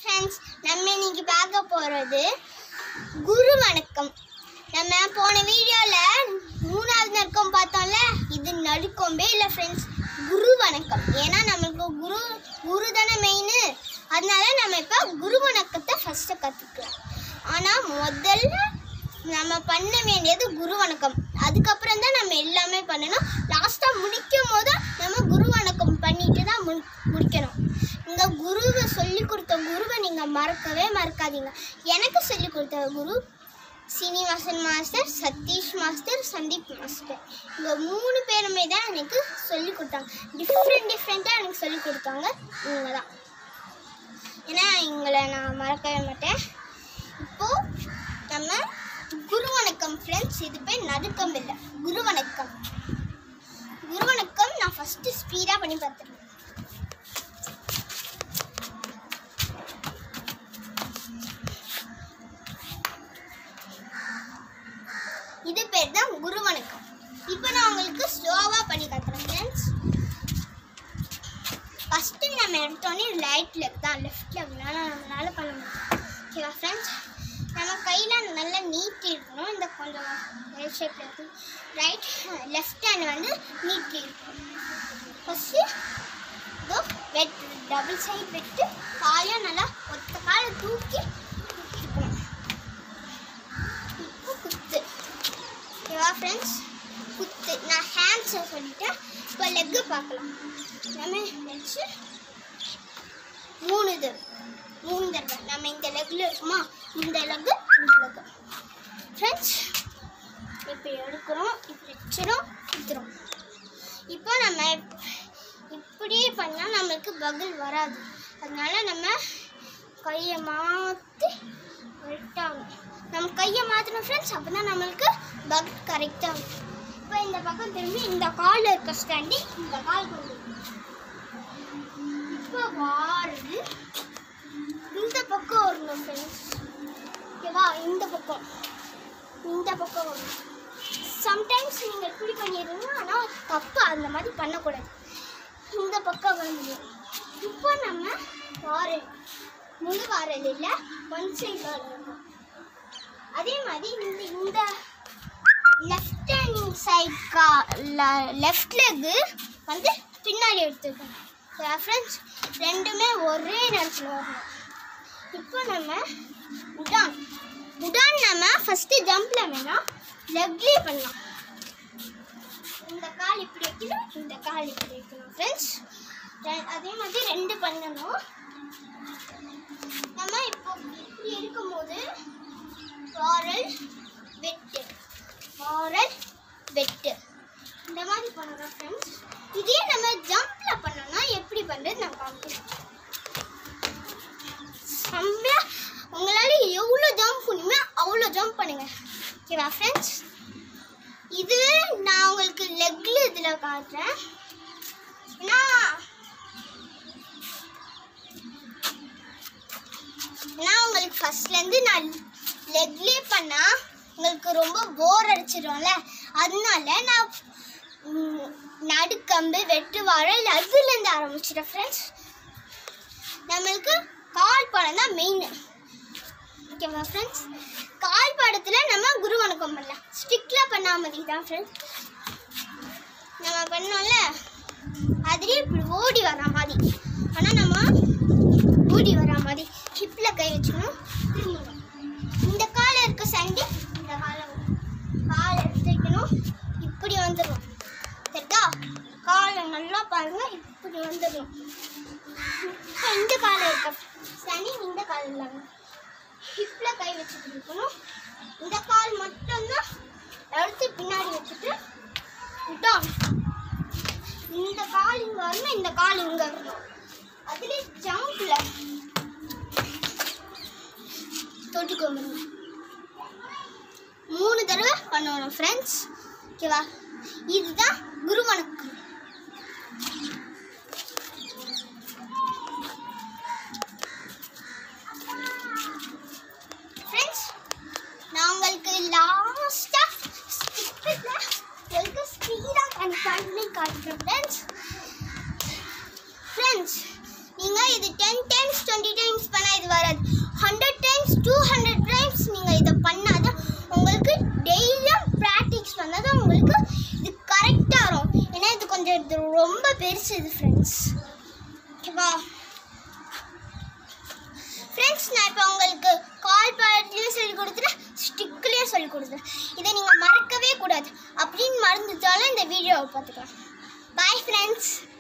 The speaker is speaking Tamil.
ஃப்ரெண்ட்ஸ் நம்ம இன்னைக்கு பார்க்க போகிறது குரு வணக்கம் நம்ம போன வீடியோவில் மூணாவது நடுக்கம் பார்த்தோம்ல இது நடுக்கம்பே இல்லை ஃப்ரெண்ட்ஸ் குரு வணக்கம் ஏன்னா நம்மளுக்கு குரு குரு தானே மெயின் அதனால நம்ம இப்போ குரு வணக்கத்தை ஃபஸ்ட்டு கற்றுக்கலாம் ஆனால் முதல்ல நம்ம பண்ண வேண்டியது குரு வணக்கம் அதுக்கப்புறம் தான் நம்ம எல்லாமே பண்ணணும் லாஸ்ட்டாக முடிக்கும் போது நம்ம குரு வணக்கம் பண்ணிட்டு தான் முடி முடிக்கணும் இந்த குருவை சொல்லி கொடுத்த குருவை நீங்கள் மறக்கவே மறக்காதீங்க எனக்கு சொல்லி கொடுத்த Guru Srinivasan master Sathish master Sandeep master இந்த மூணு பேருமே தான் எனக்கு சொல்லி கொடுத்தாங்க டிஃப்ரெண்ட் டிஃப்ரெண்ட்டாக எனக்கு சொல்லி கொடுத்தாங்க இவங்க தான் ஏன்னா இவங்களை நான் மறக்கவே மாட்டேன் இப்போது நம்ம குரு வணக்கம் ஃப்ரெண்ட்ஸ் இது பேர் நடுக்கம் இல்லை குரு வணக்கம் குரு வணக்கம் நான் ஃபஸ்ட்டு ஸ்பீடாக பண்ணி பார்த்துருக்கேன் இது பேர் தான் குரு வணக்கம் இப்போ நான் உங்களுக்கு ஸ்லோவாக பண்ணி காட்டுறேன் ஃப்ரெண்ட்ஸ் ஃபஸ்ட்டு நம்ம எடுத்தோடனே ரைட் லெக் தான் லெஃப்ட் லெக்னால நம்மளால பண்ண முடியும் ஓகேவா ஃப்ரெண்ட்ஸ் நம்ம கையில் நல்லா நீட்டி இருக்கணும் இந்த கொஞ்சம் எல் ஷேப்பில் இருக்கும் ரைட் லெஃப்ட் ஹேண்ட் வந்து நீட்டி இருக்கணும் ஃபஸ்ட்டு இதோ வெட் டபுள் சைடு வெட்டு காலையும் நல்லா ஒத்த காலை தூக்கி இருக்கணும் இப்போ குத்து ஓகேவா ஃப்ரெண்ட்ஸ் குத்து நான் ஹேண்ட்ஸை சொல்லிட்டேன் இப்போ லெக்கு பார்க்கலாம் நம்ம வச்சு மூணு தடவை மூணு தடவை நம்ம இந்த லெக்கில் இருக்குமா இந்த லெக்கு இந்த லெக்கு ஃப்ரெண்ட்ஸ் இப்படி எடுக்கிறோம் இப்படி வச்சிடும் குத்துறோம் இப்போ நம்ம இப்படியே பண்ணால் நம்மளுக்கு பகில் வராது அதனால நம்ம கையை மாற்றி கரெக்டாகும் நம்ம கையை மாற்றணும் ஃப்ரெண்ட்ஸ் அப்போ தான் நம்மளுக்கு பக் கரெக்டாகும் இப்போ இந்த பக்கம் திரும்பி இந்த காலில் இருக்க ஸ்டாண்டி இந்த கால் கொண்டு வரணும். இப்போ வாருது இந்த பக்கம் வரணும் ஃப்ரெண்ட்ஸ் ஓகேவா இந்த பக்கம் இந்த பக்கம் வரணும் சம்டைம்ஸ் நீங்கள் இப்படி பண்ணிடுங்க ஆனால் தப்பு அந்த மாதிரி பண்ணக்கூடாது இந்த பக்கம் வந்து இப்போ நம்ம வாரல் முழு வாரல் இல்லை ஒன் சைடு வாரல் அதே மாதிரி இந்த இந்த லெஃப்ட் ஹேண்ட் சைட் கா லெஃப்ட் லெக்கு வந்து பின்னாடி எடுத்துக்கணும் ஃப்ரெண்ட்ஸ் ரெண்டுமே ஒரே நேரத்தில் வரணும் இப்போ நம்ம உடான் உடான் நம்ம ஃபஸ்ட்டு ஜம்பில் வேணாம் லெக்லேயே பண்ணலாம் இந்த கால் இப்படி வைக்கணும் இந்த கால் இப்படி வைக்கணும் ஃப்ரெண்ட்ஸ் அதே மாதிரி ரெண்டு பண்ணணும் நம்ம இப்போ இப்படி இருக்கும்போது வாரல் வெட்டு வாரல் வெட்டு இந்த மாதிரி பண்ணணும் ஃப்ரெண்ட்ஸ் இதே நம்ம ஜம்ப்ல பண்ணோம்னா எப்படி பண்ணுறது நான் காமிக்கிறேன் செம்மையா உங்களால் எவ்வளோ ஜம்ப் பண்ணுமே அவ்வளோ ஜம்ப் பண்ணுங்க ஓகேவா ஃப்ரெண்ட்ஸ் இதுவே நான் உங்களுக்கு லெக்ல இதில் காட்டுறேன் ஏன்னா நான் உங்களுக்கு ஃபர்ஸ்ட்லேருந்து நான் லெக்லேயே பண்ணால் உங்களுக்கு ரொம்ப போர் அடிச்சிடும்ல அதனால நான் ம், நடுக்கம்பு வெட்டு வாழல் அதுலேருந்து ஆரம்பிச்சிட்டேன் ஃப்ரெண்ட்ஸ் நம்மளுக்கு கால் படம் தான் மெயின் ஓகேவா ஃப்ரெண்ட்ஸ் கால் படத்தில் நம்ம குரு வணக்கம் பண்ணலாம் ஸ்டிக்கில் பண்ணா மாதிரி தான் ஃப்ரெண்ட்ஸ் நம்ம பண்ணோம்ல அதுலேயே இப்படி ஓடி வர மாதிரி ஆனால் நம்ம ஓடி வர மாதிரி ஹிப்பில் கை வச்சுக்கணும் திரும்பணும் இந்த காலை இருக்க சண்டி இந்த காலை காலை எடுத்து வைக்கணும் இப்படி வந்துடும் சரிதா காலை நல்லா பாருங்க இப்படி வந்துடும் இப்போ இந்த காலை இருக்க சனி இந்த கால் இல்லாமல் ஹிப்பில் கை வச்சுட்டு இருக்கணும் இந்த கால் மட்டும்தான் எடுத்து பின்னாடி வச்சுட்டு விட்டோம் இந்த கால் இங்கே வரணும் இந்த கால் இங்கே வரணும் அதுலேயே ஜம்பில் தொட்டுக்கோங்க மூணு தடவை பண்ணணும் ஃப்ரெண்ட்ஸ் ஓகேவா இதுதான் குரு வணக்கம் ஃப்ரெண்ட்ஸ் நான் உங்களுக்கு லாஸ்ட்டாக ஸ்கிப்பில் உங்களுக்கு ஸ்பீடாக பண்ணி காட்டுறேன் ஃப்ரெண்ட்ஸ் ஃப்ரெண்ட்ஸ் நீங்கள் இது டென் டைம்ஸ் டுவெண்ட்டி டைம்ஸ் பண்ணால் இது ரொம்ப பெருசு இது ஃப்ரெண்ட்ஸ் ஓகேவா ஃப்ரெண்ட்ஸ் நான் இப்போ உங்களுக்கு கால் பேட்லேயும் சொல்லி கொடுத்துட்டேன் ஸ்டிக்லேயும் சொல்லி கொடுத்துட்டேன் இதை நீங்கள் மறக்கவே கூடாது அப்படின்னு மறந்துட்டாலும் இந்த வீடியோவை பார்த்துக்கலாம் பாய் ஃப்ரெண்ட்ஸ்